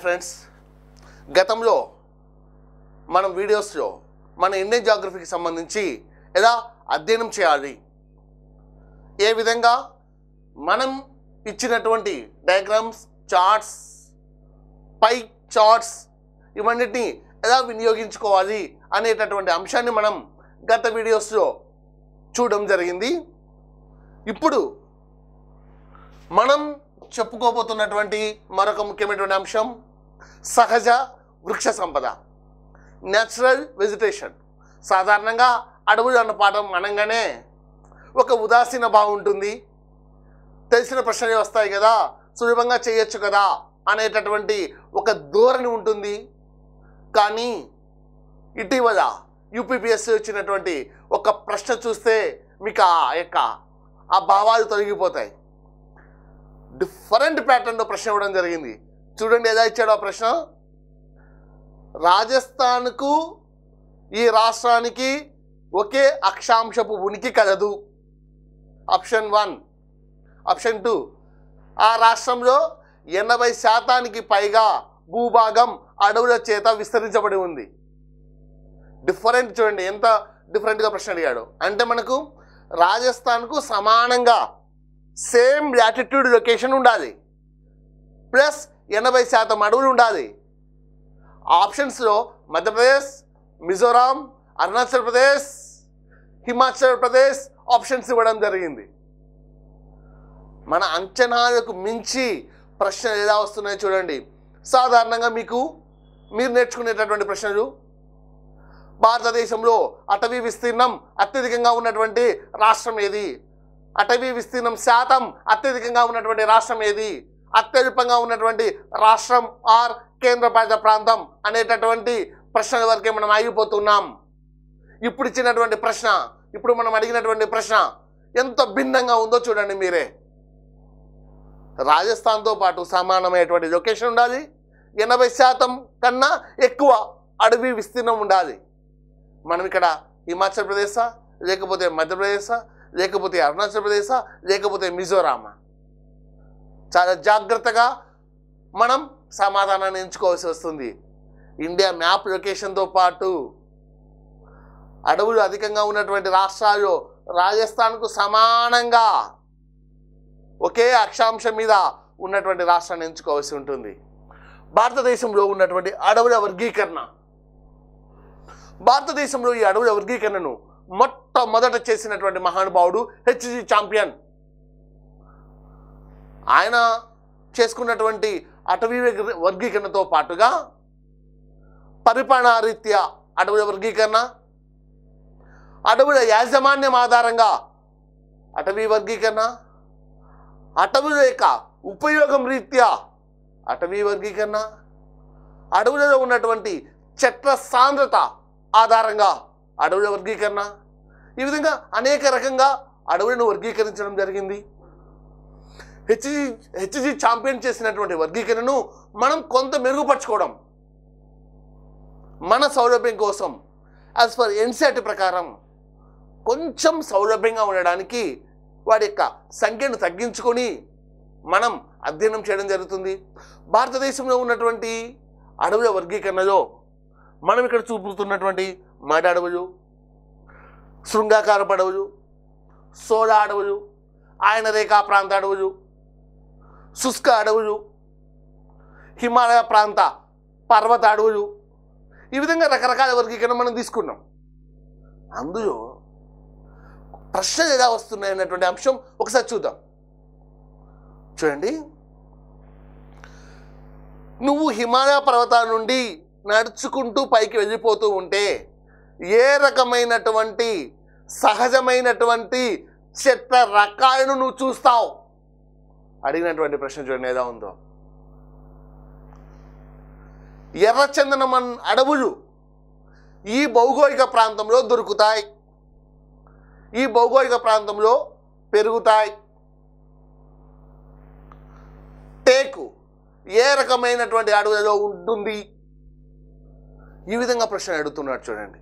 Friends గతంలో మనం వీడియోస్లో మన ఇండియన్ జాగ్రఫీకి సంబంధించి ఎలా అధ్యయనం చేయాలి ఏ విధంగా మనం ఇచ్చినటువంటి డయాగ్రామ్స్ చార్ట్స్ పై చార్ట్స్ ఇవన్నిటిని ఎలా వినియోగించుకోవాలి అనేటటువంటి అంశాన్ని మనం గత వీడియోస్లో చూడడం జరిగింది ఇప్పుడు మనం చెప్పుకోబోతున్నటువంటి మరొక ముఖ్యమైనటువంటి అంశం సహజ వృక్ష సంపద న్యాచురల్ వెజిటేషన్ సాధారణంగా అడవులు అన్న పాఠం అనగానే ఒక ఉదాసీన భావం ఉంటుంది తెలిసిన ప్రశ్నలు వస్తాయి కదా సులభంగా చేయొచ్చు కదా అనేటటువంటి ఒక ధోరణి ఉంటుంది కానీ ఇటీవల యూపీపీఎస్సీ వచ్చినటువంటి ఒక ప్రశ్న చూస్తే మీకు ఆ యొక్క ఆ భావాలు తొలగిపోతాయి డిఫరెంట్ ప్యాటర్న్లో ప్రశ్న ఇవ్వడం జరిగింది చూడండి ఎలా ఇచ్చాడు ఆ ప్రశ్న రాజస్థాన్కు ఈ రాష్ట్రానికి ఒకే అక్షాంశపు ఉనికి కలదు ఆప్షన్ వన్ ఆప్షన్ టూ ఆ రాష్ట్రంలో ఎనభై శాతానికి పైగా భూభాగం అడవుల చేత విస్తరించబడి ఉంది డిఫరెంట్ చూడండి ఎంత డిఫరెంట్గా ప్రశ్న అడిగాడు అంటే మనకు రాజస్థాన్కు సమానంగా సేమ్ లాటిట్యూడ్ లొకేషన్ ఉండాలి ప్లస్ ఎనభై శాతం అడవులు ఉండాలి ఆప్షన్స్లో మధ్యప్రదేశ్ మిజోరాం అరుణాచల్ ప్రదేశ్ హిమాచల్ ప్రదేశ్ ఆప్షన్స్ ఇవ్వడం జరిగింది మన అంచనాలకు మించి ప్రశ్నలు ఎలా వస్తున్నాయో చూడండి సాధారణంగా మీకు మీరు నేర్చుకునేటటువంటి ప్రశ్నలు భారతదేశంలో అటవీ విస్తీర్ణం అత్యధికంగా ఉన్నటువంటి రాష్ట్రం ఏది అటవీ విస్తీర్ణం శాతం అత్యధికంగా ఉన్నటువంటి రాష్ట్రం ఏది అత్యల్పంగా ఉన్నటువంటి రాష్ట్రం ఆర్ కేంద్రపాలిత ప్రాంతం అనేటటువంటి ప్రశ్నల వరకే మనం ఆగిపోతున్నాం ఇప్పుడు ఇచ్చినటువంటి ప్రశ్న ఇప్పుడు మనం అడిగినటువంటి ప్రశ్న ఎంత భిన్నంగా ఉందో చూడండి మీరే రాజస్థాన్తో పాటు సమానమైనటువంటి లొకేషన్ ఉండాలి ఎనభై శాతం కన్నా ఎక్కువ అడవి విస్తీర్ణం ఉండాలి మనం ఇక్కడ హిమాచల్ ప్రదేశా లేకపోతే మధ్యప్రదేశా లేకపోతే అరుణాచల్ ప్రదేశా లేకపోతే మిజోరామా చాలా జాగ్రత్తగా మనం సమాధానాన్ని ఎంచుకోవాల్సి వస్తుంది ఇండియా మ్యాప్ లొకేషన్తో పాటు అడవులు అధికంగా ఉన్నటువంటి రాష్ట్రాలు రాజస్థాన్కు సమానంగా ఒకే అక్షాంశం మీద ఉన్నటువంటి రాష్ట్రాన్ని ఎంచుకోవాల్సి ఉంటుంది భారతదేశంలో ఉన్నటువంటి అడవుల వర్గీకరణ భారతదేశంలో ఈ అడవుల వర్గీకరణను మొట్టమొదట చేసినటువంటి మహానుభావుడు హెచ్జి చాంపియన్ ఆయన చేసుకున్నటువంటి అటవీ వర్గీ- వర్గీకరణతో పాటుగా పరిపాలనారీత్యా అడవుల వర్గీకరణ అడవుల యాజమాన్యం ఆధారంగా అటవీ వర్గీకరణ అటవుల యొక్క ఉపయోగం రీత్యా అటవీ వర్గీకరణ అడవులలో ఉన్నటువంటి చెట్ల సాంద్రత ఆధారంగా అడవుల వర్గీకరణ ఈ విధంగా అనేక రకంగా అడవులను వర్గీకరించడం జరిగింది హెచ్జి హెచ్జి ఛాంపియన్ చేసినటువంటి వర్గీకరణను మనం కొంత మెరుగుపరచుకోవడం మన సౌలభ్యం కోసం యాజ్ పర్ ఎన్సెట్ ప్రకారం కొంచెం సౌలభ్యంగా ఉండడానికి వాడి యొక్క సంఖ్యను తగ్గించుకొని మనం అధ్యయనం చేయడం జరుగుతుంది భారతదేశంలో ఉన్నటువంటి అడవుల వర్గీకరణలో మనం ఇక్కడ చూపుతున్నటువంటి మడ అడవులు శృంగాకారపు అడవులు సోళ అడవులు ఆయన రేఖా ప్రాంత అడవులు శుష్క అడవులు హిమాలయ ప్రాంత పర్వత అడవులు ఈ విధంగా రకరకాల వర్గీకరణ మనం తీసుకున్నాం అందులో ప్రశ్నలు ఎలా వస్తున్నాయి అన్నటువంటి అంశం ఒకసారి చూద్దాం చూడండి నువ్వు హిమాలయ పర్వతాల నుండి నడుచుకుంటూ పైకి వెళ్ళిపోతూ ఉంటే ఏ రకమైనటువంటి సహజమైనటువంటి చెట్ల రకాలను నువ్వు చూస్తావు అడిగినటువంటి ప్రశ్న చూడండి ఎలా ఉందో ఎర్రచందనమన్ అడవులు ఈ భౌగోళిక ప్రాంతంలో దొరుకుతాయి ఈ భౌగోళిక ప్రాంతంలో పెరుగుతాయి టేకు ఏ రకమైనటువంటి అడవులలో ఉంటుంది ఈ విధంగా ప్రశ్న అడుగుతున్నాడు చూడండి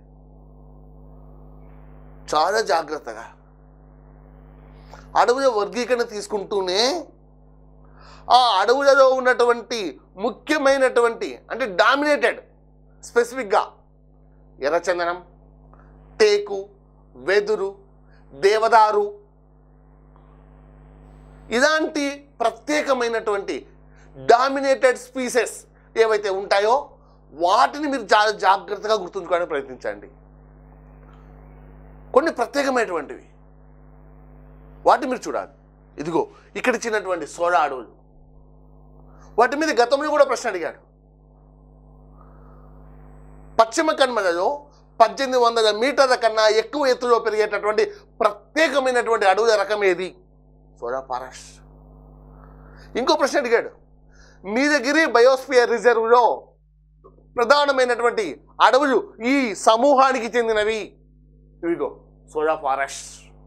చాలా జాగ్రత్తగా అడవుల వర్గీకరణ తీసుకుంటూనే ఆ అడవులలో ఉన్నటువంటి ముఖ్యమైనటువంటి అంటే డామినేటెడ్ స్పెసిఫిక్గా ఎర్రచందనం టేకు వెదురు దేవదారు ఇలాంటి ప్రత్యేకమైనటువంటి డామినేటెడ్ స్పీసెస్ ఏవైతే ఉంటాయో వాటిని మీరు చాలా జాగ్రత్తగా గుర్తుంచుకోవడానికి ప్రయత్నించండి కొన్ని ప్రత్యేకమైనటువంటివి వాటి మీరు చూడాలి ఇదిగో ఇక్కడ ఇచ్చినటువంటి సోడా అడవులు వాటి మీద గతంలో కూడా ప్రశ్న అడిగాడు పశ్చిమ కన్మలలో పద్దెనిమిది వందల మీటర్ల కన్నా ఎక్కువ ఎత్తులో పెరిగేటటువంటి ప్రత్యేకమైనటువంటి అడవుల రకం ఏది సోడా ఫారెస్ట్ ఇంకో ప్రశ్న అడిగాడు నీలగిరి బయోస్ఫియర్ రిజర్వ్లో ప్రధానమైనటువంటి అడవులు ఈ సమూహానికి చెందినవి ఇవిగో సోడా ఫారెస్ట్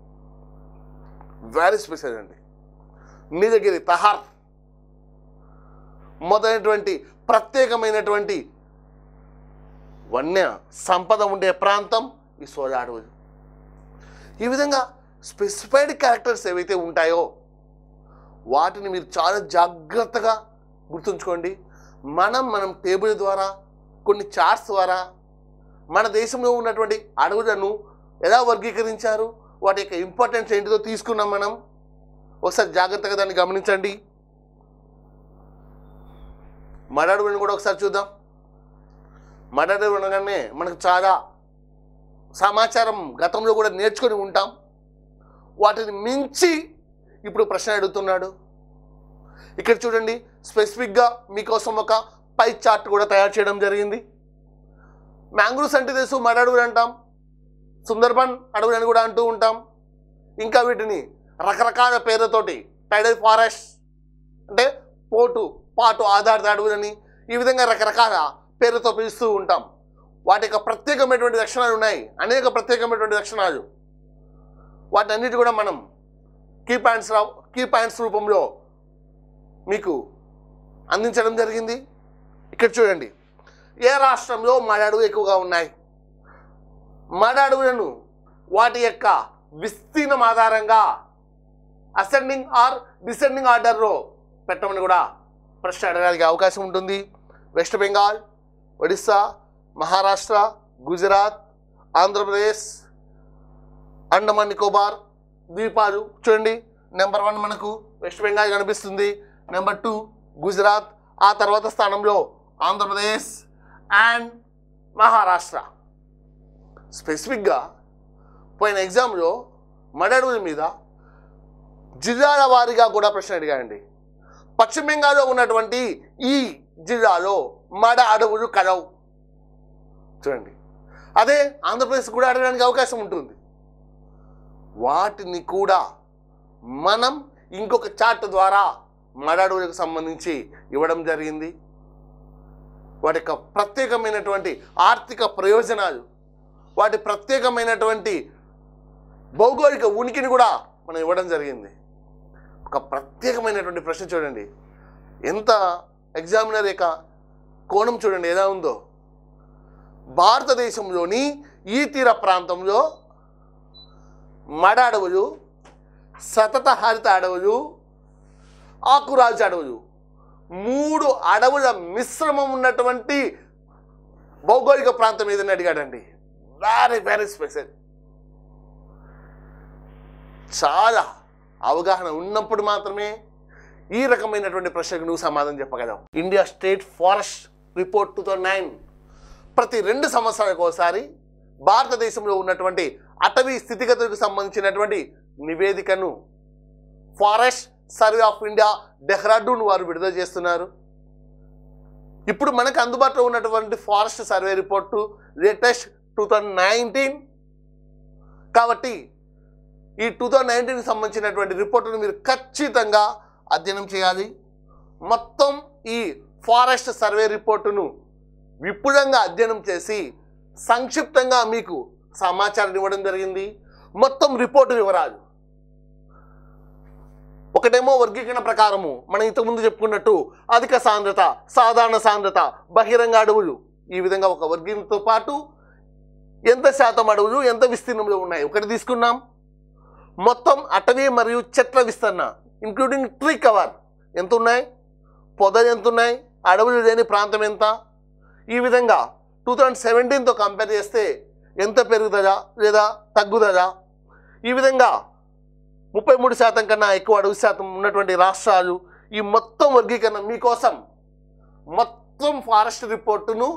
వెరీ స్పెషల్ అండి నీలగిరి తహార్ మొదలైనటువంటి ప్రత్యేకమైనటువంటి వన్య సంపద ఉండే ప్రాంతం ఈ సోడా అడవులు ఈ విధంగా స్పెసిఫైడ్ క్యారెక్టర్స్ ఏవైతే ఉంటాయో వాటిని మీరు చాలా జాగ్రత్తగా గుర్తుంచుకోండి మనం మనం టేబుల్ ద్వారా కొన్ని చార్ట్స్ ద్వారా మన దేశంలో ఉన్నటువంటి అడవులను ఎలా వర్గీకరించారు వాటి యొక్క ఇంపార్టెన్స్ ఏంటిదో తీసుకున్నాం మనం ఒకసారి జాగ్రత్తగా దాన్ని గమనించండి మడ అడవులను కూడా ఒకసారి చూద్దాం మడ అడవులు అనగానే మనకు చాలా సమాచారం గతంలో కూడా నేర్చుకొని ఉంటాం వాటిని మించి ఇప్పుడు ప్రశ్న అడుగుతున్నాడు ఇక్కడ చూడండి స్పెసిఫిక్గా మీకోసం ఒక పై చార్ట్ కూడా తయారు చేయడం జరిగింది మ్యాంగ్రూవ్స్ అంటే తెలుసు మడ అడవులు అంటాం సుందర్బన్ అడవులు అని కూడా అంటూ ఉంటాం ఇంకా వీటిని రకరకాల పేర్లతోటి టైడల్ ఫారెస్ట్ అంటే పోటు పాటు ఆధారిత అడవులని ఈ విధంగా రకరకాల పేర్లతో పిలుస్తూ ఉంటాం వాటి యొక్క ప్రత్యేకమైనటువంటి లక్షణాలు ఉన్నాయి అనేక ప్రత్యేకమైనటువంటి లక్షణాలు వాటన్నిటి కూడా మనం కీ పాయింట్స్ రా కీ పాయింట్స్ రూపంలో మీకు అందించడం జరిగింది ఇక్కడ చూడండి ఏ రాష్ట్రంలో మడ అడవులు ఎక్కువగా ఉన్నాయి మడ అడవులను వాటి యొక్క విస్తీర్ణం ఆధారంగా అసెండింగ్ ఆర్ డిసెండింగ్ ఆర్డర్లో పెట్టమని కూడా ప్రశ్న అడగడానికి అవకాశం ఉంటుంది వెస్ట్ బెంగాల్ ఒడిస్సా మహారాష్ట్ర గుజరాత్ ఆంధ్రప్రదేశ్ అండమాన్ నికోబార్ ద్వీపాలు చూడండి నెంబర్ వన్ మనకు వెస్ట్ బెంగాల్ కనిపిస్తుంది నెంబర్ టూ గుజరాత్ ఆ తర్వాత స్థానంలో ఆంధ్రప్రదేశ్ అండ్ మహారాష్ట్ర స్పెసిఫిక్గా పోయిన ఎగ్జామ్లో మడడుల మీద జిల్లాల వారీగా కూడా ప్రశ్న అడిగాయండి పశ్చిమ బెంగాల్లో ఉన్నటువంటి ఈ జిల్లాలో మడ అడవులు కలవు చూడండి అదే ఆంధ్రప్రదేశ్ కూడా అడగడానికి అవకాశం ఉంటుంది వాటిని కూడా మనం ఇంకొక చార్ట్ ద్వారా మడ అడవులకు సంబంధించి ఇవ్వడం జరిగింది వాటి యొక్క ప్రత్యేకమైనటువంటి ఆర్థిక ప్రయోజనాలు వాటి ప్రత్యేకమైనటువంటి భౌగోళిక ఉనికిని కూడా మనం ఇవ్వడం జరిగింది ఒక ప్రత్యేకమైనటువంటి ప్రశ్న చూడండి ఎంత ఎగ్జామినర్ యొక్క కోణం చూడండి ఎలా ఉందో భారతదేశంలోని ఈ తీర ప్రాంతంలో మడ అడవులు సతత హరిత అడవులు ఆకురాజు అడవులు మూడు అడవుల మిశ్రమం ఉన్నటువంటి భౌగోళిక ప్రాంతం ఏదని అడిగాడండి వెరీ వెరీ స్పెషల్ చాలా అవగాహన ఉన్నప్పుడు మాత్రమే ఈ రకమైనటువంటి ప్రశ్నకు నువ్వు సమాధానం చెప్పగలవు India state forest report two thousand nine ప్రతి రెండు సంవత్సరాలకు ఒకసారి భారతదేశంలో ఉన్నటువంటి అటవీ స్థితిగతులకు సంబంధించినటువంటి నివేదికను forest survey of India Dehradun వారు విడుదల చేస్తున్నారు ఇప్పుడు మనకు అందుబాటులో ఉన్నటువంటి forest survey report latest two thousand nineteen కాబట్టి ఈ టూ థౌజండ్ నైన్టీన్కి సంబంధించినటువంటి రిపోర్టును మీరు ఖచ్చితంగా అధ్యయనం చేయాలి మొత్తం ఈ ఫారెస్ట్ సర్వే రిపోర్టును విపులంగా అధ్యయనం చేసి సంక్షిప్తంగా మీకు సమాచారం ఇవ్వడం జరిగింది మొత్తం రిపోర్టు వివరాలు ఒకటేమో వర్గీకరణ ప్రకారము మనం ఇంతకుముందు చెప్పుకున్నట్టు అధిక సాంద్రత సాధారణ సాంద్రత బహిరంగ అడవులు ఈ విధంగా ఒక వర్గీకరణతో పాటు ఎంత శాతం అడవులు ఎంత విస్తీర్ణంలో ఉన్నాయి ఒకటి తీసుకున్నాం మొత్తం అటవీ మరియు చెట్ల విస్తరణ ఇంక్లూడింగ్ ట్రీ కవర్ ఎంత ఉన్నాయి పొదలు ఎంత ఉన్నాయి అడవులు లేని ప్రాంతం ఎంత ఈ విధంగా టూ థౌజండ్ సెవెంటీన్తో కంపేర్ చేస్తే ఎంత పెరుగుతుందా లేదా తగ్గుతుందా ఈ విధంగా ముప్పై మూడు శాతం కన్నా ఎక్కువ అడవి శాతం ఉన్నటువంటి రాష్ట్రాలు ఈ మొత్తం వర్గీకరణ మీకోసం మొత్తం ఫారెస్ట్ రిపోర్టును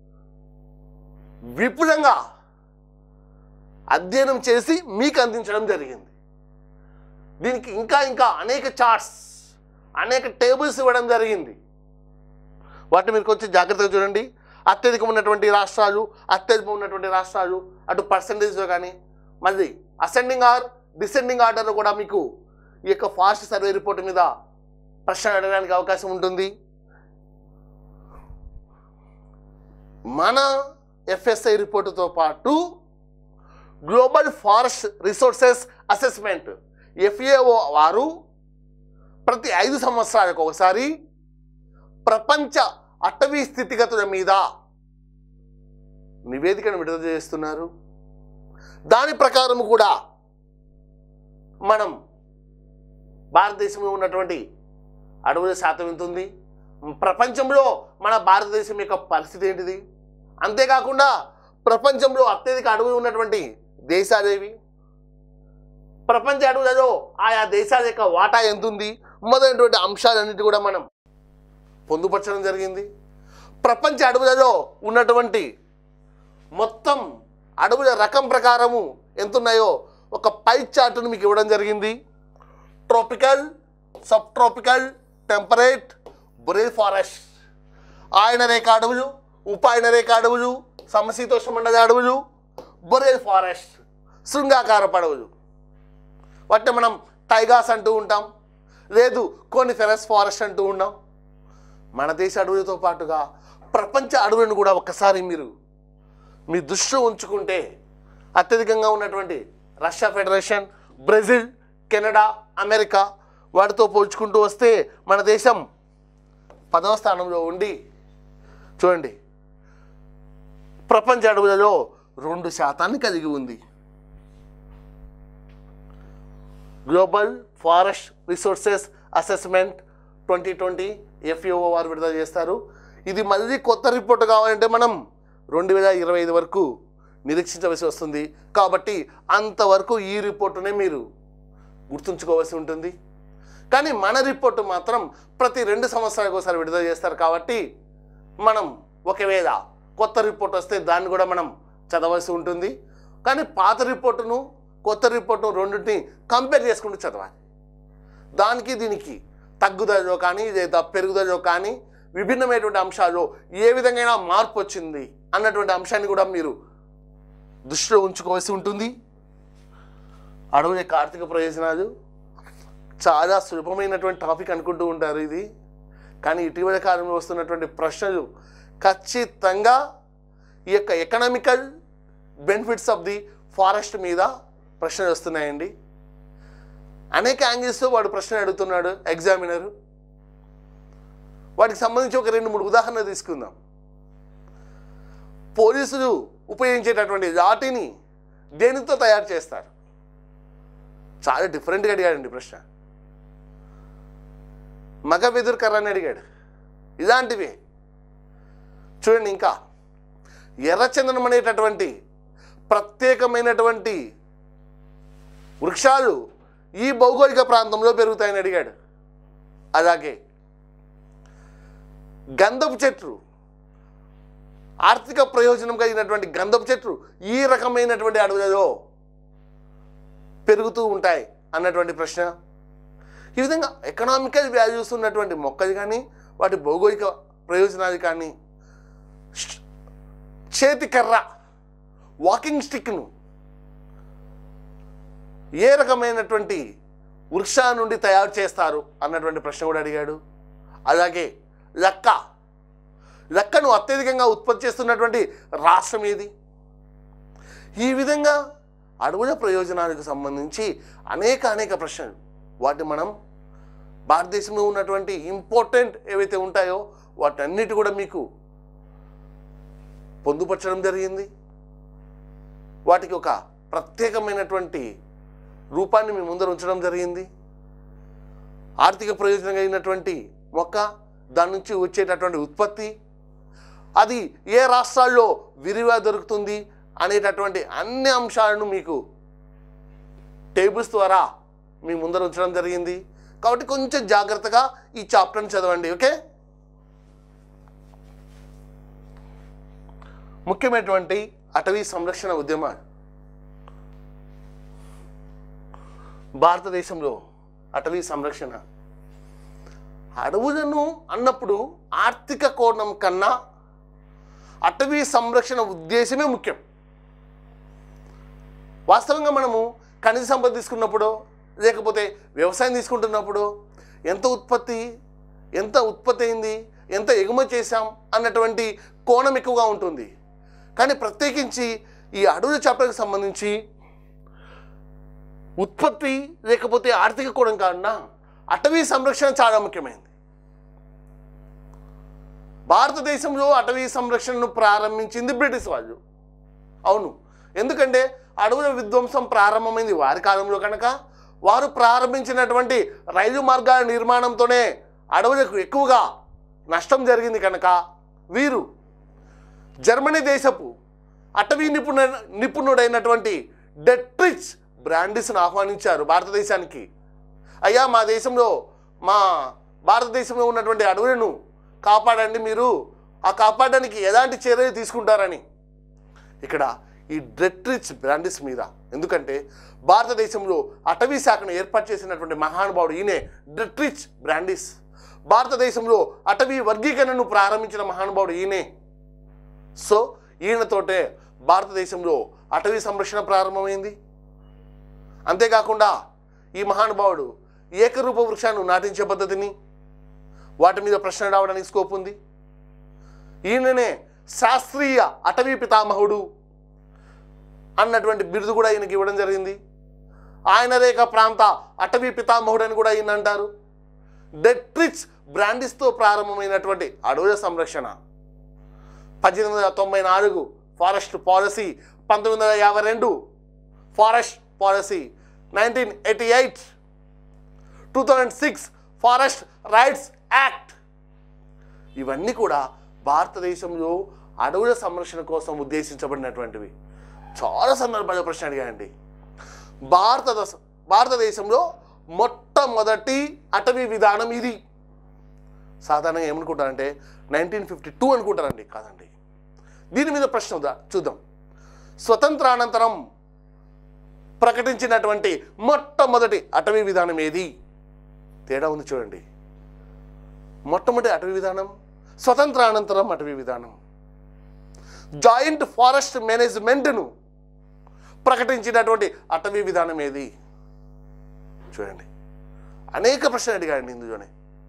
విపులంగా అధ్యయనం చేసి మీకు అందించడం జరిగింది దీనికి ఇంకా ఇంకా అనేక చార్ట్స్ అనేక టేబుల్స్ ఇవ్వడం జరిగింది వాటిని మీరు కొంచెం జాగ్రత్తగా చూడండి అత్యధికం ఉన్నటువంటి రాష్ట్రాలు అత్యధికం ఉన్నటువంటి రాష్ట్రాలు అటు పర్సంటేజ్లో కానీ మళ్ళీ అసెండింగ్ ఆర్ డిసెండింగ్ ఆర్డర్లో కూడా మీకు ఈ యొక్క ఫాస్ట్ సర్వే రిపోర్ట్ మీద ప్రశ్న అడగడానికి అవకాశం ఉంటుంది మన ఎఫ్ఎస్ఐ రిపోర్టుతో పాటు global forest resources assessment FAO వారు ప్రతి ఐదు సంవత్సరాలకు ఒకసారి ప్రపంచ అటవీ స్థితిగతుల మీద నివేదికను విడుదల చేస్తున్నారు దాని ప్రకారం కూడా మనం భారతదేశంలో ఉన్నటువంటి అడవుల శాతం ఎంత ఉంది ప్రపంచంలో మన భారతదేశం యొక్క పరిస్థితి ఏంటిది అంతేకాకుండా ప్రపంచంలో అత్యధిక అడవులు ఉన్నటువంటి దేశాలేవి ప్రపంచ అడవులలో ఆయా దేశాల యొక్క వాటా ఎంత ఉంది మొదలైనటువంటి అంశాలన్నిటి కూడా మనం పొందుపరచడం జరిగింది ప్రపంచ అడవులలో ఉన్నటువంటి మొత్తం అడవుల రకం ప్రకారము ఎంత ఉన్నాయో ఒక పై చార్టును మీకు ఇవ్వడం జరిగింది tropical sub tropical temperate boreal forest ఆయన రేఖ అడవులు ఉపాయన రేఖ అడవులు సమశీతోష్ణ మండల అడవులు బొరేల్ ఫారెస్ట్ శృంగాకారపు అడవులు వాటిని మనం టైగాస్ అంటూ ఉంటాం లేదు కొన్ని ఫెరస్ ఫారెస్ట్ అంటూ ఉన్నాం మన దేశ అడవులతో పాటుగా ప్రపంచ అడవులను కూడా ఒక్కసారి మీరు మీ దృష్టిలో ఉంచుకుంటే అత్యధికంగా ఉన్నటువంటి Russia federation Brazil Canada America వాటితో పోల్చుకుంటూ వస్తే మన దేశం పదవ స్థానంలో ఉండి చూడండి ప్రపంచ అడవులలో రెండు శాతాన్ని కలిగి ఉంది global forest resources assessment twenty twenty FAO వారు విడుదల చేస్తారు ఇది మళ్ళీ కొత్త రిపోర్ట్ కావాలంటే మనం రెండు వేల ఇరవై ఐదు వరకు నిరీక్షించవలసి వస్తుంది కాబట్టి అంతవరకు ఈ రిపోర్టునే మీరు గుర్తుంచుకోవాల్సి ఉంటుంది కానీ మన రిపోర్టు మాత్రం ప్రతి రెండు సంవత్సరాలకు ఒకసారి విడుదల చేస్తారు కాబట్టి మనం ఒకవేళ కొత్త రిపోర్ట్ వస్తే దాన్ని కూడా మనం చదవాల్సి ఉంటుంది కానీ పాత రిపోర్టును కొత్త రిపోర్టును రెండింటిని కంపేర్ చేసుకుంటూ చదవాలి దానికి దీనికి తగ్గుదలలో కానీ లేదా పెరుగుదలలో కానీ విభిన్నమైనటువంటి అంశాల్లో ఏ విధంగా మార్పు వచ్చింది అన్నటువంటి అంశాన్ని కూడా మీరు దృష్టిలో ఉంచుకోవాల్సి ఉంటుంది అడవుల యొక్క ఆర్థిక ప్రయోజనాలు చాలా సులభమైనటువంటి టాపిక్ అనుకుంటూ ఉంటారు ఇది కానీ ఇటీవల కాలంలో వస్తున్నటువంటి ప్రశ్నలు ఖచ్చితంగా ఈ యొక్క economical benefits of the forest మీద ప్రశ్నలు వస్తున్నాయండి అనేక యాంగిల్స్తో వాడు ప్రశ్న అడుగుతున్నాడు ఎగ్జామినరు వాటికి సంబంధించి ఒక రెండు మూడు ఉదాహరణలు తీసుకుందాం పోలీసులు ఉపయోగించేటటువంటి లాఠీని దేనితో తయారు చేస్తారు చాలా డిఫరెంట్గా అడిగాడండి ప్రశ్న మగ వెదురు కర్ర అని అడిగాడు ఇలాంటివి చూడండి ఇంకా ఎర్రచందనం అనేటటువంటి ప్రత్యేకమైనటువంటి వృక్షాలు ఈ భౌగోళిక ప్రాంతంలో పెరుగుతాయని అడిగాడు అలాగే గంధపు చెట్లు ఆర్థిక ప్రయోజనం కలిగినటువంటి గంధపు చెట్లు ఈ రకమైనటువంటి అడవులలో పెరుగుతూ ఉంటాయి అన్నటువంటి ప్రశ్న ఈ విధంగా ఎకనామికల్ వాల్యూస్ ఉన్నటువంటి మొక్కలు కానీ వాటి భౌగోళిక ప్రయోజనాలు కానీ ష్- చేతి కర్ర వాకింగ్ స్టిక్ను ఏ రకమైనటువంటి వృక్షా నుండి తయారు చేస్తారు అన్నటువంటి ప్రశ్న కూడా అడిగాడు అలాగే లక్క లక్కను అత్యధికంగా ఉత్పత్తి చేస్తున్నటువంటి రాష్ట్రం ఏది ఈ విధంగా అడవుల ప్రయోజనాలకు సంబంధించి అనేక అనేక ప్రశ్నలు వాటి మనం భారతదేశంలో ఉన్నటువంటి ఇంపార్టెంట్ ఏవైతే ఉంటాయో వాటన్నిటి కూడా మీకు పొందుపరచడం జరిగింది వాటికి ఒక ప్రత్యేకమైనటువంటి రూపాన్ని మీ ముందర ఉంచడం జరిగింది ఆర్థిక ప్రయోజనం కలిగినటువంటి మొక్క దాని నుంచి వచ్చేటటువంటి ఉత్పత్తి అది ఏ రాష్ట్రాల్లో విరివిగా దొరుకుతుంది అనేటటువంటి అన్ని అంశాలను మీకు టేబుల్స్ ద్వారా మీ ముందర ఉంచడం జరిగింది కాబట్టి కొంచెం జాగ్రత్తగా ఈ చాప్టర్ని చదవండి ఓకే ముఖ్యమైనటువంటి అటవీ సంరక్షణ ఉద్యమాలు భారతదేశంలో అటవీ సంరక్షణ అడవులను అన్నప్పుడు ఆర్థిక కోణం కన్నా అటవీ సంరక్షణ ఉద్దేశమే ముఖ్యం వాస్తవంగా మనము ఖనిజ సంపద తీసుకున్నప్పుడు లేకపోతే వ్యవసాయం తీసుకుంటున్నప్పుడు ఎంత ఉత్పత్తి ఎంత ఉత్పత్తి అయింది ఎంత ఎగుమతి చేశాం అన్నటువంటి కోణం ఎక్కువగా ఉంటుంది కానీ ప్రత్యేకించి ఈ అడవుల చాప్టర్కి సంబంధించి ఉత్పత్తి లేకపోతే ఆర్థిక కోణం కన్నా అటవీ సంరక్షణ చాలా ముఖ్యమైనది భారతదేశంలో అటవీ సంరక్షణను ప్రారంభించింది బ్రిటిష్ వాళ్ళు అవును ఎందుకంటే అడవుల విధ్వంసం ప్రారంభమైంది వారి కాలంలో కనుక వారు ప్రారంభించినటువంటి రైలు మార్గాల నిర్మాణంతోనే అడవులకు ఎక్కువగా నష్టం జరిగింది కనుక వీరు జర్మనీ దేశపు అటవీ నిపుణ నిపుణుడైనటువంటి డెట్రిచ్ బ్రాండిస్ను ఆహ్వానించారు భారతదేశానికి అయ్యా మా దేశంలో మా భారతదేశంలో ఉన్నటువంటి అడవులను కాపాడండి మీరు ఆ కాపాడడానికి ఎలాంటి చర్యలు తీసుకుంటారని ఇక్కడ ఈ డెట్రిచ్ బ్రాండిస్ మీద ఎందుకంటే భారతదేశంలో అటవీ శాఖను ఏర్పాటు చేసినటువంటి మహానుభావుడు ఈయనే డెట్రిచ్ బ్రాండిస్ భారతదేశంలో అటవీ వర్గీకరణను ప్రారంభించిన మహానుభావుడు ఈయనే సో ఈయనతోటే భారతదేశంలో అటవీ సంరక్షణ ప్రారంభమైంది అంతేకాకుండా ఈ మహానుభావుడు ఏకరూప వృక్షాన్ని నాటించే పద్ధతిని వాటి మీద ప్రశ్న రావడానికి స్కోప్ ఉంది ఈయననే శాస్త్రీయ అటవీ పితామహుడు అన్నటువంటి బిరుదు కూడా ఈయనకి ఇవ్వడం జరిగింది ఆయన రేఖ ప్రాంత అటవీ పితామహుడు అని కూడా ఈయన అంటారు డెట్రిచ్ బ్రాండిస్తో ప్రారంభమైనటువంటి అడవుల సంరక్షణ పద్దెనిమిది వందల తొంభై నాలుగు ఫారెస్ట్ పాలసీ పంతొమ్మిది వందల యాభై రెండు forest policy nineteen eighty eight two thousand six forest rights act ఇవన్నీ కూడా భారతదేశంలో అడవుల సంరక్షణ కోసం ఉద్దేశించబడినటువంటివి చాలా సందర్భాల్లో ప్రశ్న అడిగాయండి భారతదేశ భారతదేశంలో మొట్టమొదటి అటవీ విధానం ఇది సాధారణంగా ఏమనుకుంటారంటే నైన్టీన్ ఫిఫ్టీ టూ అనుకుంటారండి కాదండి దీని మీద ప్రశ్న ఉందా? చూద్దాం స్వతంత్రానంతరం ప్రకటించినటువంటి మొట్టమొదటి అటవీ విధానం ఏది తేడా ఉంది చూడండి మొట్టమొదటి అటవీ విధానం స్వతంత్రానంతరం అటవీ విధానం జాయింట్ ఫారెస్ట్ మేనేజ్మెంట్ను ప్రకటించినటువంటి అటవీ విధానం ఏది చూడండి అనేక ప్రశ్నలు అడిగాడండి ఇందులోనే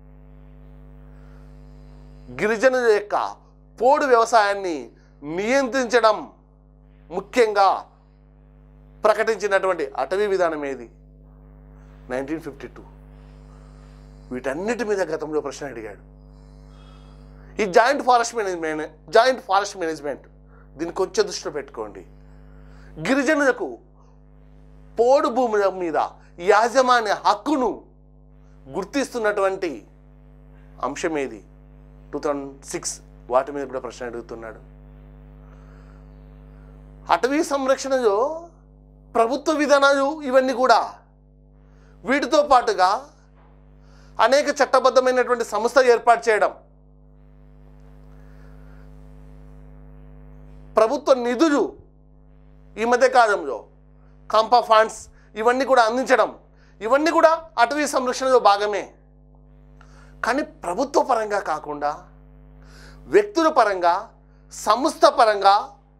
గిరిజనుల యొక్క పోడు వ్యవసాయాన్ని నియంత్రించడం ముఖ్యంగా ప్రకటించినటువంటి అటవీ విధానం ఏది నైన్టీన్ ఫిఫ్టీ టూ వీటన్నిటి మీద గతంలో ప్రశ్న అడిగాడు ఈ joint forest management joint forest management దీన్ని కొంచెం దృష్టిలో పెట్టుకోండి గిరిజనులకు పోడు భూముల మీద యాజమాన్య హక్కును గుర్తిస్తున్నటువంటి అంశం ఏది టూ థౌజండ్ సిక్స్ వాటి మీద కూడా ప్రశ్న అడుగుతున్నాడు అటవీ సంరక్షణలో ప్రభుత్వ విధానాలు ఇవన్నీ కూడా వీటితో పాటుగా అనేక చట్టబద్ధమైనటువంటి సంస్థ ఏర్పాటు చేయడం ప్రభుత్వ నిధులు ఈ మధ్య కాలంలో కంపా ఫండ్స్ ఇవన్నీ కూడా అందించడం ఇవన్నీ కూడా అటవీ సంరక్షణలో భాగమే కానీ ప్రభుత్వ పరంగా కాకుండా వ్యక్తుల పరంగా సంస్థ పరంగా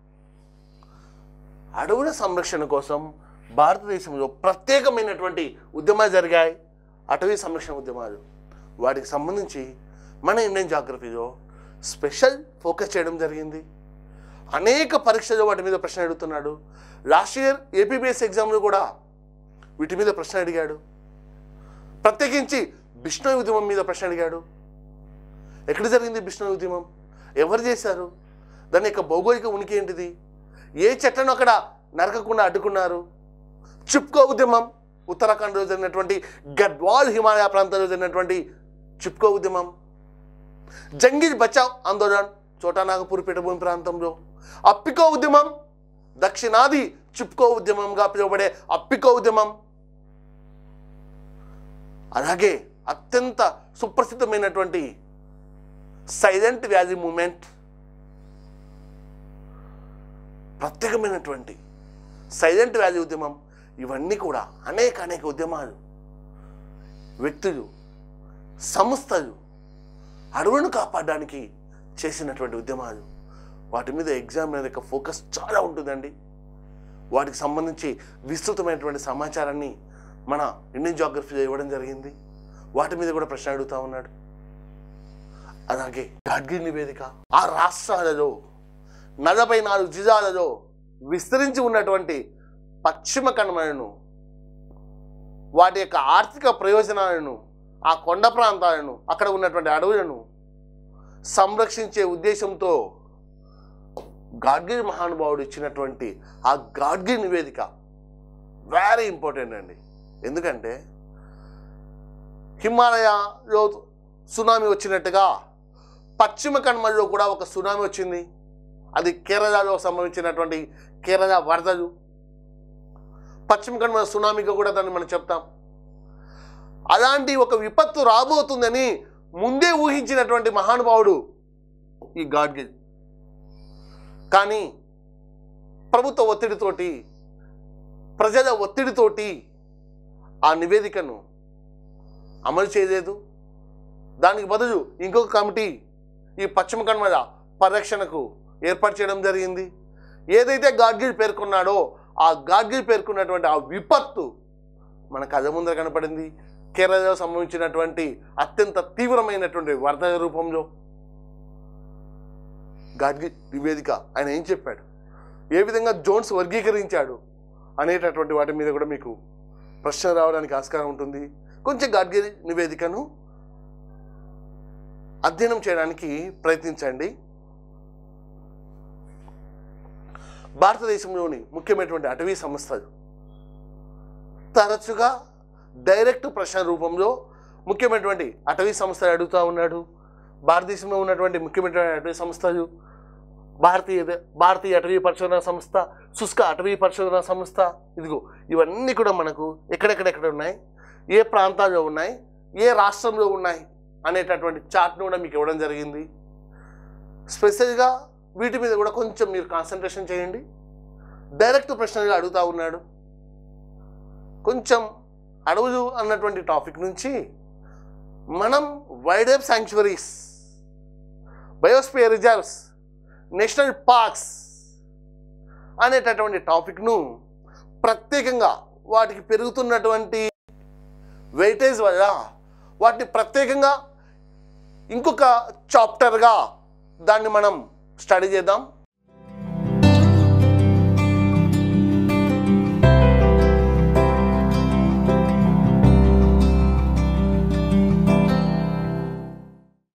అడవుల సంరక్షణ కోసం భారతదేశంలో ప్రత్యేకమైనటువంటి ఉద్యమాలు జరిగాయి అటవీ సంరక్షణ ఉద్యమాలు వాటికి సంబంధించి మన ఇండియన్ జాగ్రఫీలో స్పెషల్ ఫోకస్ చేయడం జరిగింది అనేక పరీక్షలు వాటి మీద ప్రశ్న అడుగుతున్నాడు లాస్ట్ ఇయర్ ఏపీబీఎస్ ఎగ్జామ్లో కూడా వీటి మీద ప్రశ్న అడిగాడు ప్రత్యేకించి బిష్ణోయ్ ఉద్యమం మీద ప్రశ్న అడిగాడు ఎక్కడ జరిగింది బిష్ణోయ్ ఉద్యమం ఎవరు చేశారు దాని యొక్క భౌగోళిక ఉనికి ఏంటిది ఏ చెట్లను అక్కడ నరకకుండా అడ్డుకున్నారు చిప్కో ఉద్యమం ఉత్తరాఖండ్లో జరిగినటువంటి గడ్వాల్ హిమాలయ ప్రాంతంలో జరిగినటువంటి చిప్కో ఉద్యమం జంగిల్ బచావ్ ఆందోళన్ చోటానాగపూర్ పీఠభూమి ప్రాంతంలో అప్పికో ఉద్యమం దక్షిణాది చిప్కో ఉద్యమంగా పిలువబడే అప్పికో ఉద్యమం అలాగే అత్యంత సుప్రసిద్ధమైనటువంటి సైలెంట్ వ్యాలీ మూమెంట్ ప్రత్యేకమైనటువంటి సైలెంట్ వ్యాలీ ఉద్యమం ఇవన్నీ కూడా అనేక అనేక ఉద్యమాలు వ్యక్తులు సంస్థలు అడవులను కాపాడడానికి చేసినటువంటి ఉద్యమాలు వాటి మీద ఎగ్జామినర్ యొక్క ఫోకస్ చాలా ఉంటుందండి వాటికి సంబంధించి విస్తృతమైనటువంటి సమాచారాన్ని మన ఇండియన్ జాగ్రఫీలో ఇవ్వడం జరిగింది వాటి మీద కూడా ప్రశ్న అడుగుతా ఉన్నాడు అలాగే గాడ్గిల్ నివేదిక ఆ రాష్ట్రాలలో నలభై నాలుగు జిల్లాలలో విస్తరించి ఉన్నటువంటి పశ్చిమ కనుమలను వాటి యొక్క ఆర్థిక ప్రయోజనాలను ఆ కొండ ప్రాంతాలను అక్కడ ఉన్నటువంటి అడవులను సంరక్షించే ఉద్దేశంతో గాడ్గిల్ మహానుభావుడు ఇచ్చినటువంటి ఆ గాడ్గిల్ నివేదిక వెరీ ఇంపార్టెంట్ అండి ఎందుకంటే హిమాలయలో సునామీ వచ్చినట్టుగా పశ్చిమ కనుమల్లో కూడా ఒక సునామీ వచ్చింది అది కేరళలో సంభవించినటువంటి కేరళ వరదలు పశ్చిమ కనుమ సునామీగా కూడా దాన్ని మనం చెప్తాం అలాంటి ఒక విపత్తు రాబోతుందని ముందే ఊహించినటువంటి మహానుభావుడు ఈ గాడ్గిల్ కానీ ప్రభుత్వ ఒత్తిడితోటి ప్రజల ఒత్తిడితోటి ఆ నివేదికను అమలు చేయలేదు దానికి బదులు ఇంకొక కమిటీ ఈ పశ్చిమ కనుమల పరిరక్షణకు ఏర్పాటు చేయడం జరిగింది ఏదైతే గాడ్గిల్ పేర్కొన్నాడో ఆ గాడ్గిల్ పేర్కొన్నటువంటి ఆ విపత్తు మన కథ ముందర కనపడింది కేరళలో సంభవించినటువంటి అత్యంత తీవ్రమైనటువంటి వరద రూపంలో గాడ్గిల్ నివేదిక ఆయన ఏం చెప్పాడు ఏ విధంగా జోన్స్ వర్గీకరించాడు అనేటటువంటి వాటి మీద కూడా మీకు ప్రశ్న రావడానికి ఆస్కారం ఉంటుంది కొంచెం గాడ్గిల్ నివేదికను అధ్యయనం చేయడానికి ప్రయత్నించండి భారతదేశంలోని ముఖ్యమైనటువంటి అటవీ సంస్థలు తరచుగా డైరెక్ట్ ప్రశ్న రూపంలో ముఖ్యమైనటువంటి అటవీ సంస్థలు అడుగుతూ ఉన్నాడు భారతదేశంలో ఉన్నటువంటి ముఖ్యమైనటువంటి అటవీ సంస్థలు భారతీయ భారతీయ అటవీ పరిశోధన సంస్థ శుష్క అటవీ పరిశోధన సంస్థ ఇదిగో ఇవన్నీ కూడా మనకు ఎక్కడెక్కడెక్కడ ఉన్నాయి ఏ ప్రాంతాల్లో ఉన్నాయి ఏ రాష్ట్రంలో ఉన్నాయి అనేటటువంటి చార్ట్ను కూడా మీకు ఇవ్వడం జరిగింది స్పెషల్గా వీటి మీద కూడా కొంచెం మీరు కాన్సన్ట్రేషన్ చేయండి డైరెక్ట్ ప్రశ్నలు అడుగుతూ ఉన్నాడు కొంచెం అడవులు అన్నటువంటి టాపిక్ నుంచి మనం wildlife sanctuaries biosphere reserves national parks అనేటటువంటి టాపిక్ను ప్రత్యేకంగా వాటికి పెరుగుతున్నటువంటి వెయిటేజ్ వల్ల వాటిని ప్రత్యేకంగా ఇంకొక చాప్టర్గా దాన్ని మనం స్టడీ చేద్దాం